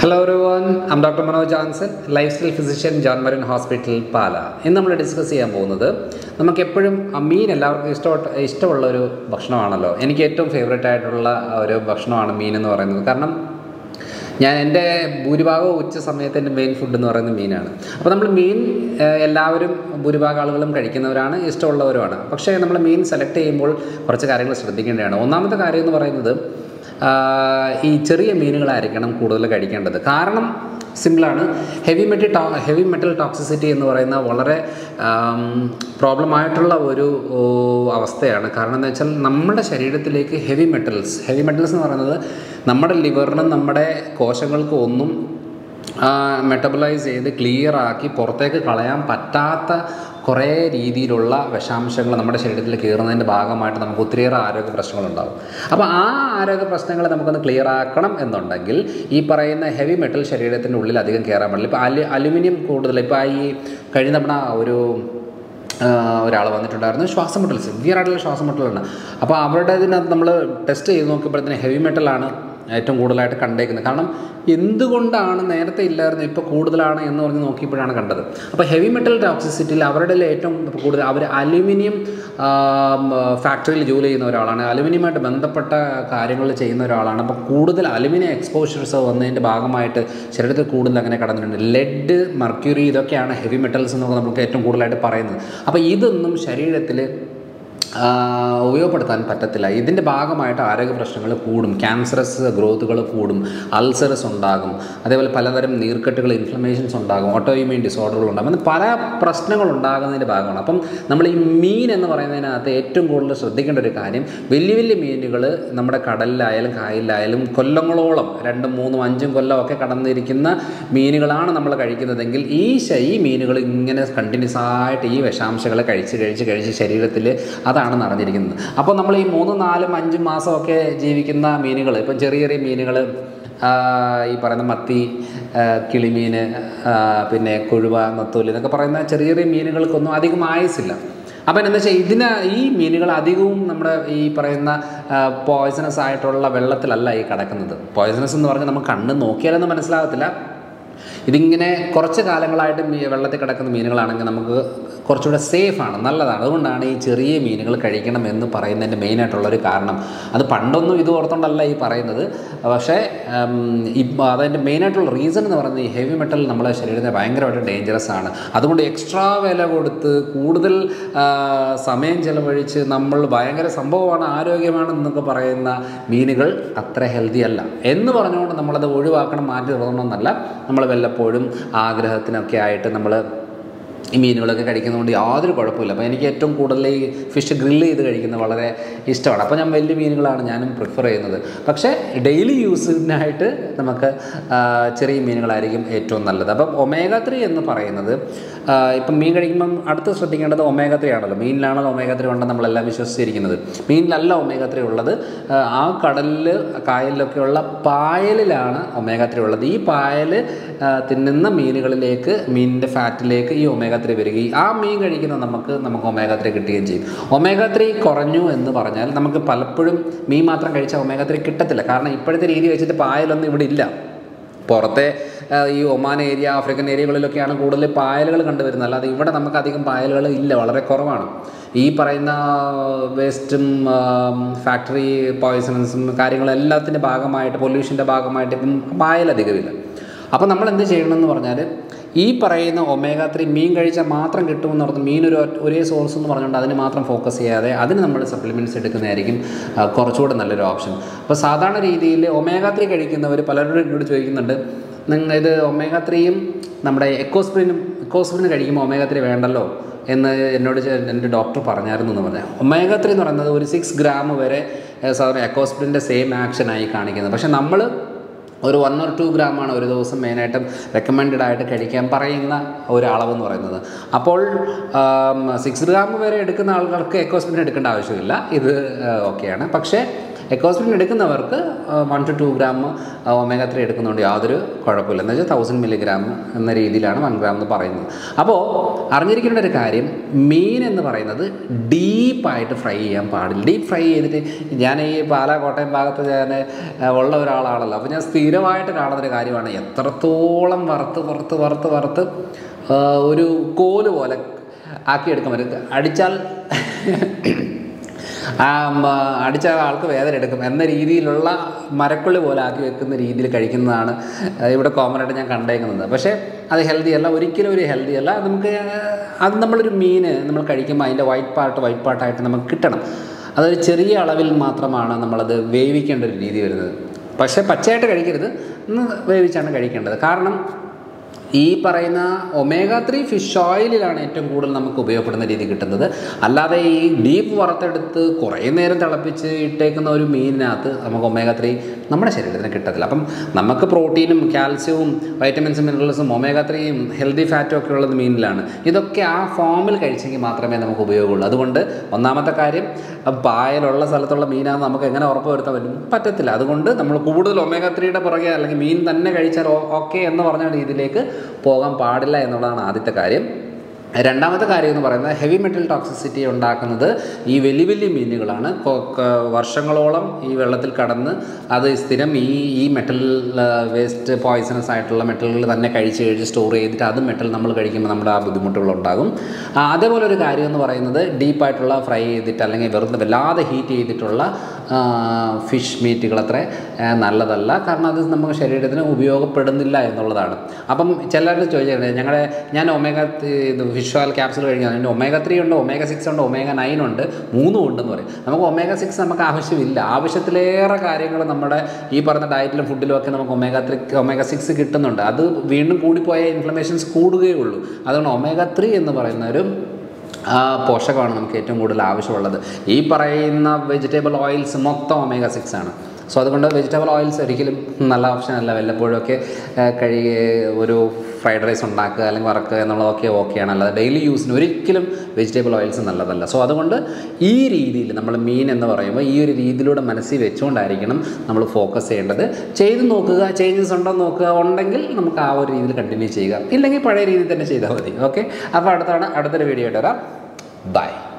hello everyone I'm doctor Manoj Johnson life style physician ജോൺ മരൻ hospital Pala ഇന്ന് നമ്മൾ ഡിസ്കസ് ചെയ്യാൻ പോകുന്നത് നമുക്കെപ്പോഴും ആ മീൻ എല്ലാവർക്കും ഇഷ്ടപ്പെട്ട ഇഷ്ടമുള്ള ഒരു ഭക്ഷണമാണല്ലോ എനിക്ക് ഏറ്റവും ഫേവറേറ്റ് ആയിട്ടുള്ള ഒരു ഭക്ഷണമാണ് മീൻ എന്ന് പറയുന്നത് കാരണം ഞാൻ എൻ്റെ ഭൂരിഭാഗവും ഉച്ച സമയത്ത് എൻ്റെ മെയിൻ ഫുഡ് എന്ന് പറയുന്നത് മീനാണ് അപ്പോൾ നമ്മൾ മീൻ ഏഹ്, എല്ലാവരും ഭൂരിഭാഗം ആളുകളും കഴിക്കുന്നവരാണ് ഇഷ്ടമുള്ളവരുമാണ് പക്ഷേ നമ്മൾ മീൻ സെലക്ട് ചെയ്യുമ്പോൾ കുറച്ച് കാര്യങ്ങൾ ശ്രദ്ധിക്കേണ്ടതാണ് ഒന്നാമത്തെ കാര്യം എന്ന് പറയുന്നത് ആഹ്, ഈ ചെറിയ മീനുകളായിരിക്കണം കൂടുതൽ കഴിക്കേണ്ടത് കാരണം സിമ്പിളാണ് ഹെവി മെറ്റൽ ടോ ഹെവി മെറ്റൽ ടോക്സിസിറ്റി എന്ന് പറയുന്ന വളരെ പ്രോബ്ലം ആയിട്ടുള്ള ഒരു ഓ, അവസ്ഥയാണ് കാരണം എന്താ വെച്ചാൽ നമ്മുടെ ശരീരത്തിലേക്ക് ഹെവി മെറ്റൽസ് ഹെവി മെറ്റൽസ് എന്ന് പറയുന്നത് നമ്മുടെ ലിവറിനും നമ്മുടെ കോശങ്ങൾക്കും ഒന്നും മെറ്റബലൈസ് ചെയ്ത് ക്ലിയർ ആക്കി പുറത്തേക്ക് കളയാൻ പറ്റാത്ത കുറേ രീതിയിലുള്ള വിഷാംശങ്ങൾ നമ്മുടെ ശരീരത്തിൽ കയറുന്നതിൻ്റെ ഭാഗമായിട്ട് നമുക്ക് ഒത്തിരിയേറെ ആരോഗ്യ പ്രശ്നങ്ങളുണ്ടാകും അപ്പോൾ ആ ആരോഗ്യ പ്രശ്നങ്ങൾ നമുക്കൊന്ന് ക്ലിയർ ആക്കണം എന്നുണ്ടെങ്കിൽ ഈ പറയുന്ന ഹെവി മെറ്റൽ ശരീരത്തിൻ്റെ ഉള്ളിൽ അധികം കയറാൻ പാടില്ല ഇപ്പോൾ അലു അലുമിനിയം കൂടുതൽ ഇപ്പോൾ ഈ കഴിഞ്ഞ തവണ ഒരു ഒരാൾ വന്നിട്ടുണ്ടായിരുന്നു ശ്വാസം മുട്ടൽ സിവിയർ ആയിട്ടുള്ള ശ്വാസം മുട്ടലാണ് അപ്പോൾ അവരുടെ ഇതിനകത്ത് നമ്മൾ ടെസ്റ്റ് ചെയ്ത് നോക്കിയപ്പോഴത്തേന് ഹെവി മെറ്റലാണ് ഏറ്റവും കൂടുതലായിട്ട് കണ്ടേക്കുന്നത് കാരണം എന്തുകൊണ്ടാണ് നേരത്തെ ഇല്ലായിരുന്നു ഇപ്പോൾ കൂടുതലാണ് എന്ന് പറഞ്ഞ് നോക്കിയപ്പോഴാണ് കണ്ടത് അപ്പോൾ ഹെവി മെറ്റൽ ടോക്സിസിറ്റിയിൽ അവരുടെ ഏറ്റവും കൂടുതൽ അവർ അലുമിനിയം ഫാക്ടറിയിൽ ജോലി ചെയ്യുന്ന ഒരാളാണ് അലുമിനിയമായിട്ട് ബന്ധപ്പെട്ട കാര്യങ്ങൾ ചെയ്യുന്ന ഒരാളാണ് അപ്പോൾ കൂടുതൽ അലുമിനിയം എക്സ്പോഷേഴ്സ് വന്നതിൻ്റെ ഭാഗമായിട്ട് ശരീരത്തിൽ കൂടുതൽ അങ്ങനെ കടന്നിട്ടുണ്ട് ലെഡ് മർക്യൂറി ഇതൊക്കെയാണ് ഹെവി മെറ്റൽസ് എന്നൊക്കെ നമുക്ക് ഏറ്റവും കൂടുതലായിട്ട് പറയുന്നത് അപ്പോൾ ഇതൊന്നും ശരീരത്തിൽ ആ, ഉപയോഗപ്പെടുത്താൻ പറ്റത്തില്ല ഇതിൻ്റെ ഭാഗമായിട്ട് ആരോഗ്യ പ്രശ്നങ്ങൾ കൂടും ക്യാൻസറസ് ഗ്രോത്തുകൾ കൂടും അൾസറസ് ഉണ്ടാകും അതേപോലെ പലതരം നീർക്കെട്ടുകൾ ഇൻഫ്ലമേഷൻസ് ഉണ്ടാകും ഓട്ടോ ഇമ്യൂൺ ഡിസോർഡറുകൾ ഉണ്ടാകും അങ്ങനെ പല പ്രശ്നങ്ങൾ ഉണ്ടാകുന്നതിൻ്റെ ഭാഗമാണ് അപ്പം നമ്മൾ ഈ മീൻ എന്ന് പറയുന്നതിനകത്ത് ഏറ്റവും കൂടുതൽ ശ്രദ്ധിക്കേണ്ട ഒരു കാര്യം വലിയ വലിയ മീനുകൾ നമ്മുടെ കടലിലായാലും കായലിലായാലും കൊല്ലങ്ങളോളം രണ്ടും മൂന്നും അഞ്ചും കൊല്ലം ഒക്കെ കടന്നിരിക്കുന്ന മീനുകളാണ് നമ്മൾ കഴിക്കുന്നതെങ്കിൽ ഈ ശ- ഈ മീനുകൾ ഇങ്ങനെ കണ്ടിന്യൂസ് ആയിട്ട് ഈ വിഷാംശങ്ങൾ കഴിച്ച് കഴിച്ച് കഴിച്ച് ശരീരത്തിൽ അതാണ് നടന്നിരിക്കുന്നത് അപ്പോൾ നമ്മൾ ഈ മൂന്നും നാലും അഞ്ചും മാസമൊക്കെ ജീവിക്കുന്ന മീനുകൾ ഇപ്പം ചെറിയ ചെറിയ മീനുകൾ ഈ പറയുന്ന മത്തി ആ, കിളിമീൻ ആ, പിന്നെ കൊഴുവ നത്തോലി എന്നൊക്കെ പറയുന്ന ചെറിയ ചെറിയ മീനുകൾക്കൊന്നും അധികം ആയുസില്ല അപ്പം എന്താ വെച്ചാൽ ഇതിന് ഈ മീനുകൾ അധികവും നമ്മുടെ ഈ പറയുന്ന പോയ്സണസ് ആയിട്ടുള്ള വെള്ളത്തിലല്ല ഈ കിടക്കുന്നത് പോയ്സണസ് എന്ന് പറഞ്ഞാൽ നമുക്ക് കണ്ണ് നോക്കിയാലൊന്നും മനസ്സിലാകത്തില്ല ഇതിങ്ങനെ കുറച്ച് കാലങ്ങളായിട്ട് മീ വെള്ളത്തിൽ കിടക്കുന്ന മീനുകളാണെങ്കിൽ നമുക്ക് കുറച്ചുകൂടെ സേഫാണ് നല്ലതാണ് അതുകൊണ്ടാണ് ഈ ചെറിയ മീനുകൾ കഴിക്കണം എന്ന് പറയുന്നതിൻ്റെ മെയിനായിട്ടുള്ളൊരു കാരണം അത് പണ്ടൊന്നും ഇത് ഓർത്തുകൊണ്ടല്ല ഈ പറയുന്നത് പക്ഷേ ഇപ്പം അതിൻ്റെ മെയിനായിട്ടുള്ള റീസൺ എന്ന് പറയുന്നത് ഈ ഹെവി മെറ്റൽ നമ്മുടെ ശരീരത്തിന് ഭയങ്കരമായിട്ട് ഡേഞ്ചറസ് ആണ് അതുകൊണ്ട് എക്സ്ട്രാ വില കൊടുത്ത് കൂടുതൽ ആ, സമയം ചെലവഴിച്ച് നമ്മൾ ഭയങ്കര സംഭവമാണ് ആരോഗ്യമാണ് എന്നൊക്കെ പറയുന്ന മീനുകൾ അത്ര ഹെൽത്തി അല്ല എന്ന് പറഞ്ഞുകൊണ്ട് നമ്മളത് ഒഴിവാക്കണം മാറ്റി നിർത്തണമെന്നല്ല നമ്മൾ വല്ലപ്പോഴും ആഗ്രഹത്തിനൊക്കെ ആയിട്ട് നമ്മൾ ഈ മീനുകളൊക്കെ കഴിക്കുന്നതുകൊണ്ട് യാതൊരു കുഴപ്പമില്ല അപ്പോൾ എനിക്ക് ഏറ്റവും കൂടുതൽ ഈ ഫിഷ് ഗ്രില്ല് ചെയ്ത് കഴിക്കുന്നത് വളരെ ഇഷ്ടമാണ് അപ്പോൾ ഞാൻ വലിയ മീനുകളാണ് ഞാനും പ്രിഫർ ചെയ്യുന്നത് പക്ഷേ ഡെയിലി യൂസിനായിട്ട് നമുക്ക് ആ, ചെറിയ മീനുകളായിരിക്കും ഏറ്റവും നല്ലത് അപ്പം ഒമേഗ ത്രീ എന്ന് പറയുന്നത് ആ, ഇപ്പം മീൻ കഴിക്കുമ്പം അടുത്ത് ശ്രദ്ധിക്കേണ്ടത് ഒമേഗ ത്രീ ആണല്ലോ മീനിലാണല്ലോ ഒമേഗ ത്രീ ഉണ്ടെന്ന് നമ്മളെല്ലാം വിശ്വസിച്ചിരിക്കുന്നത് മീനിലല്ല ഒമേഗ ത്രീ ഉള്ളത് ആ, ആ കടലിൽ കായലിലൊക്കെയുള്ള പായലിലാണ് ഒമേഗ ത്രീ ഉള്ളത് ഈ പായൽ ആ, തിന്നുന്ന മീനുകളിലേക്ക് മീനിൻ്റെ ഫാറ്റിലേക്ക് ഈ ഒമേഗ ത്രീ വരികയും ആ മീൻ കഴിക്കുന്ന നമുക്ക് നമുക്ക് ഒമേഗ ത്രീ കിട്ടുകയും ചെയ്യും ഒമേഗ ത്രീ കുറഞ്ഞു എന്ന് പറഞ്ഞാൽ നമുക്ക് പലപ്പോഴും മീൻ മാത്രം കഴിച്ചാൽ ഒമേഗ ത്രീ കിട്ടത്തില്ല കാരണം ഇപ്പോഴത്തെ രീതി വെച്ചിട്ട് പായലൊന്നും ഇവിടെ ഇല്ല പുറത്തെ ആ, ഈ ഒമാൻ ഏരിയ ആഫ്രിക്കൻ ഏരിയകളിലൊക്കെയാണ് കൂടുതൽ പായലുകൾ കണ്ടുവരുന്നത് അല്ലാതെ ഇവിടെ നമുക്ക് അധികം പായലുകൾ ഇല്ല വളരെ കുറവാണ് ഈ പറയുന്ന വേസ്റ്റും ഫാക്ടറി പോയ്സണൻസും കാര്യങ്ങളും എല്ലാത്തിൻ്റെ ഭാഗമായിട്ട് പൊല്യൂഷൻ്റെ ഭാഗമായിട്ട് ഇപ്പം പായലധികമില്ല അപ്പോൾ നമ്മൾ എന്ത് ചെയ്യണമെന്ന് പറഞ്ഞാൽ ഈ പറയുന്ന ഒമേഗ ത്രീ മീൻ കഴിച്ചാൽ മാത്രം കിട്ടുമെന്ന് പറഞ്ഞ് മീൻ ഒരു ഒറ്റ- ഒരേ സോഴ്സ് എന്ന് പറഞ്ഞുകൊണ്ട് അതിന് മാത്രം ഫോക്കസ് ചെയ്യാതെ അതിന് നമ്മൾ സപ്ലിമെൻറ്റ്സ് എടുക്കുന്നതായിരിക്കും ആ, കുറച്ചുകൂടെ നല്ലൊരു ഓപ്ഷൻ അപ്പോൾ സാധാരണ രീതിയിൽ ഒമേഗ ത്രീ കഴിക്കുന്നവർ പലരോടും എന്നോട് ചോദിക്കുന്നുണ്ട് നിങ്ങൾ ഇത് ഒമേഗ ത്രീയും നമ്മുടെ എക്കോസ്പ്രിനും എക്കോസ്പ്രിന് കഴിക്കുമ്പോൾ ഒമേഗ ത്രീ വേണ്ടല്ലോ എന്ന് എന്നോട് ചെ- എൻ്റെ ഡോക്ടർ പറഞ്ഞായിരുന്നു എന്ന് പറഞ്ഞാൽ ഒമേഗ ത്രീ എന്ന് പറയുന്നത് ഒരു സിക്സ് ഗ്രാം വരെ ഏഹ്, സാധാരണ എക്കോസ്പ്രിൻ്റെ സെയിം ആക്ഷനായി കാണിക്കുന്നത് പക്ഷേ നമ്മൾ ഒരു വൺ ഓർ ടു ഗ്രാമാണ് ഒരു ദിവസം മെയിനായിട്ടും റെക്കമെൻഡഡ് ആയിട്ട് കഴിക്കാൻ പറയുന്ന ഒരു അളവെന്ന് പറയുന്നത് അപ്പോൾ സിക്സ് ഗ്രാം വരെ എടുക്കുന്ന ആളുകൾക്ക് എക്കോസ്പിൻ എടുക്കേണ്ട ആവശ്യമില്ല ഇത് ഓക്കെയാണ് പക്ഷേ എക്കോസ്പ്രിൻ എടുക്കുന്നവർക്ക് one two two gram omega three എടുക്കുന്നതുകൊണ്ട് യാതൊരു കുഴപ്പമില്ല എന്ന് വെച്ചാൽ തൗസൻഡ് മില്ലിഗ്രാം എന്ന രീതിയിലാണ് വൺ ഗ്രാം എന്ന് പറയുന്നത് അപ്പോൾ അറിഞ്ഞിരിക്കേണ്ട ഒരു കാര്യം മീൻ എന്ന് പറയുന്നത് ഡീപ്പായിട്ട് ഫ്രൈ ചെയ്യാൻ പാടില്ല ഡീപ്പ് ഫ്രൈ ചെയ്തിട്ട് ഞാൻ ഈ പാലാ കോട്ടയം ഭാഗത്ത് ഞാൻ ആ, ഉള്ള ഒരാളാണല്ലോ അപ്പോൾ ഞാൻ സ്ഥിരമായിട്ട് കാണുന്നൊരു കാര്യമാണ് എത്രത്തോളം വറുത്ത് വറുത്ത് വറുത്ത് വറുത്ത് ആ, ഒരു കോല് പോലെ ആക്കിയെടുക്കാൻ പറ്റും അടിച്ചാൽ ആ മ, അടിച്ച ആൾക്ക് വേദന എടുക്കും എന്ന രീതിയിലുള്ള മരക്കൊള്ളി പോലെ ആക്കി വെക്കുന്ന രീതിയിൽ കഴിക്കുന്നതാണ് ആ, ഇവിടെ കോമൺ ആയിട്ട് ഞാൻ കണ്ടേക്കുന്നത് പക്ഷേ അത് ഹെൽത്തി അല്ല ഒരിക്കലും ഒരു ഹെൽത്തി അല്ല നമുക്ക് അത് നമ്മളൊരു മീൻ നമ്മൾ കഴിക്കുമ്പോൾ അതിൻ്റെ വൈറ്റ് പാർട്ട് വൈറ്റ് പാർട്ടായിട്ട് നമുക്ക് കിട്ടണം അതൊരു ചെറിയ അളവിൽ മാത്രമാണ് നമ്മളത് വേവിക്കേണ്ട ഒരു രീതി വരുന്നത് പക്ഷേ പച്ചയായിട്ട് കഴിക്കരുത് ഒന്ന് വേവിച്ചാണ് കഴിക്കേണ്ടത് കാരണം ഈ പറയുന്ന ഒമേഗ ത്രീ ഫിഷ് ഓയിലിലാണ് ഏറ്റവും കൂടുതൽ നമുക്ക് ഉപയോഗപ്പെടുന്ന രീതി കിട്ടുന്നത് അല്ലാതെ ഈ ഡീപ്പ് വറുത്തെടുത്ത് കുറേ നേരം തിളപ്പിച്ച് ഇട്ടേക്കുന്ന ഒരു മീനിനകത്ത് നമുക്ക് ഒമേഗ ത്രീ നമ്മുടെ ശരീരത്തിന് കിട്ടത്തില്ല അപ്പം നമുക്ക് പ്രോട്ടീനും കാൽസ്യവും വൈറ്റമിൻസും മിനറൽസും ഒമേഗ ത്രീയും ഹെൽത്തി ഫാറ്റും ഒക്കെ ഉള്ളത് മീനിലാണ് ഇതൊക്കെ ആ ഫോമിൽ കഴിച്ചെങ്കിൽ മാത്രമേ നമുക്ക് ഉപയോഗമുള്ളൂ അതുകൊണ്ട് ഒന്നാമത്തെ കാര്യം പായലുള്ള സ്ഥലത്തുള്ള മീനാണെന്ന് നമുക്ക് എങ്ങനെ ഉറപ്പ് വരുത്താൻ പറ്റും പറ്റത്തില്ല അതുകൊണ്ട് നമ്മൾ കൂടുതൽ ഒമേഗ ത്രീയുടെ പുറകെ അല്ലെങ്കിൽ മീൻ തന്നെ കഴിച്ചാൽ ഓക്കെ എന്ന് പറഞ്ഞ രീതിയിലേക്ക് പോകാൻ പാടില്ല എന്നുള്ളതാണ് ആദ്യത്തെ കാര്യം രണ്ടാമത്തെ കാര്യം എന്ന് പറയുന്നത് ഹെവി മെറ്റൽ ടോക്സിസിറ്റി ഉണ്ടാക്കുന്നത് ഈ വലിയ വലിയ മീനുകളാണ് കൊ- ക- വർഷങ്ങളോളം ഈ വെള്ളത്തിൽ കടന്ന് അത് സ്ഥിരം ഈ ഈ മെറ്റൽ വേസ്റ്റ് പോയ്സണസ് ആയിട്ടുള്ള മെറ്റലുകൾ തന്നെ കഴിച്ച് കഴിച്ച് സ്റ്റോർ ചെയ്തിട്ട് അത് മെറ്റൽ നമ്മൾ കഴിക്കുമ്പോൾ നമ്മുടെ ആ ബുദ്ധിമുട്ടുകൾ ഉണ്ടാകും ആ, അതേപോലെ ഒരു കാര്യം എന്ന് പറയുന്നത് ഡീപ്പായിട്ടുള്ള ഫ്രൈ ചെയ്തിട്ട് അല്ലെങ്കിൽ വെറുതെ വല്ലാതെ ഹീറ്റ് ചെയ്തിട്ടുള്ള ഫിഷ് മീറ്റുകൾ അത്ര ആ, നല്ലതല്ല കാരണം അത് നമുക്ക് ശരീരത്തിന് ഉപയോഗപ്പെടുന്നില്ല എന്നുള്ളതാണ് അപ്പം ചിലർ ചോദിച്ചിട്ടുണ്ട് ഞങ്ങളുടെ ഞാൻ ഒമേഗ ഇത് ഫിഷ് ഓയിൽ ക്യാപ്സുൽ കഴിഞ്ഞാൽ അതിൻ്റെ ഒമേഗ ത്രീ ഉണ്ട് ഒമേഗ സിക്സ് ഉണ്ട് ഒമേഗ നയൻ ഉണ്ട് മൂന്നും ഉണ്ടെന്ന് പറയും നമുക്ക് ഒമേഗ സിക്സ് നമുക്ക് ആവശ്യമില്ല ആവശ്യത്തിലേറെ കാര്യങ്ങൾ നമ്മുടെ ഈ പറഞ്ഞ ഡയറ്റിലും ഫുഡിലും ഒക്കെ നമുക്ക് ഒമേഗ ത്രീ ഒമേഗ സിക്സ് കിട്ടുന്നുണ്ട് അത് വീണ്ടും കൂടിപ്പോയ ഇൻഫ്ലമേഷൻസ് കൂടുകയുള്ളൂ അതുകൊണ്ട് ഒമേഗ ത്രീ എന്ന് പറയുന്ന ഒരു ആ, പോഷകമാണ് നമുക്ക് ഏറ്റവും കൂടുതൽ ആവശ്യമുള്ളത് ഈ പറയുന്ന വെജിറ്റബിൾ ഓയിൽസ് മൊത്തം ഒമേഗ സിക്സ് ആണ് സോ അതുകൊണ്ട് വെജിറ്റബിൾ ഓയിൽസ് ഒരിക്കലും നല്ല ഓപ്ഷൻ അല്ല വല്ലപ്പോഴൊക്കെ ആ, കഴുകി ഒരു ഫ്രൈഡ് റൈസ് ഉണ്ടാക്കുക അല്ലെങ്കിൽ വറക്കുക എന്നുള്ളതൊക്കെ ഓക്കെയാണ് അല്ലാതെ ഡെയിലി യൂസിന് ഒരിക്കലും വെജിറ്റബിൾ ഓയിൽസ് നല്ലതല്ല സോ അതുകൊണ്ട് ഈ രീതിയിൽ നമ്മൾ മീൻ എന്ന് പറയുമ്പോൾ ഈ ഒരു രീതിയിലൂടെ മനസ്സിൽ വെച്ചുകൊണ്ടായിരിക്കണം നമ്മൾ ഫോക്കസ് ചെയ്യേണ്ടത് ചെയ്ത് നോക്കുക ചേഞ്ചസ് ഉണ്ടോ എന്ന് നോക്കുക ഉണ്ടെങ്കിൽ നമുക്ക് ആ ഒരു രീതിയിൽ കണ്ടിന്യൂ ചെയ്യുക ഇല്ലെങ്കിൽ പഴയ രീതിയിൽ തന്നെ ചെയ്താൽ മതി ഓക്കെ അപ്പോൾ അടുത്താണ് അടുത്തൊരു വീഡിയോ ഇട്ട് വരാം ബൈ